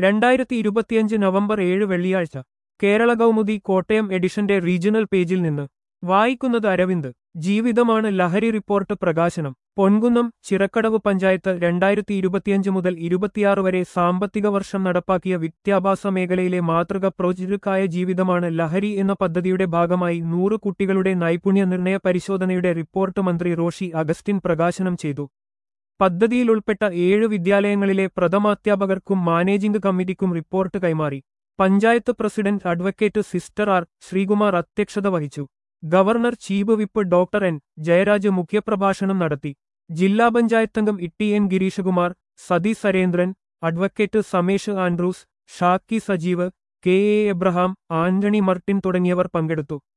രണ്ടായിരത്തി ഇരുപത്തിയഞ്ച് നവംബർ ഏഴ് വെള്ളിയാഴ്ച കേരള കൗമുദി കോട്ടയം എഡിഷന്റെ റീജിയണൽ പേജിൽ നിന്ന് വായിക്കുന്നത് അരവിന്ദ് ജീവിതമാണ് ലഹരി റിപ്പോർട്ട് പ്രകാശനം പൊൻകുന്നം ചിറക്കടവ് പഞ്ചായത്ത് രണ്ടായിരത്തി ഇരുപത്തിയഞ്ച് മുതൽ ഇരുപത്തിയാറ് വരെ സാമ്പത്തിക വർഷം നടപ്പാക്കിയ വിദ്യാഭ്യാസ മേഖലയിലെ മാതൃക പ്രോജക്റ്റായ ജീവിതമാണ് ലഹരി എന്ന പദ്ധതിയുടെ ഭാഗമായി നൂറ് കുട്ടികളുടെ നൈപുണ്യ നിർണയ പരിശോധനയുടെ റിപ്പോർട്ട് മന്ത്രി റോഷി അഗസ്റ്റിൻ പ്രകാശനം ചെയ്തു പദ്ധതിയിൽ ഉൾപ്പെട്ട ഏഴ് വിദ്യാലയങ്ങളിലെ പ്രഥമാധ്യാപകർക്കും മാനേജിംഗ് കമ്മിറ്റിക്കും റിപ്പോർട്ട് കൈമാറി panchayat president advocate sister R Sreekumar അധ്യക്ഷത വഹിച്ചു governor chief whip doctor N Jayaraj മുഖ്യപ്രഭാഷണം നടത്തി ജില്ലാ പഞ്ചായത്തംഗം Itty N Gireeshkumar Sathi Surendran advocate Samesh Andrews Shaki Sajeev K A Abraham Antony Martin തുടങ്ങിയവർ പങ്കെടുത്തു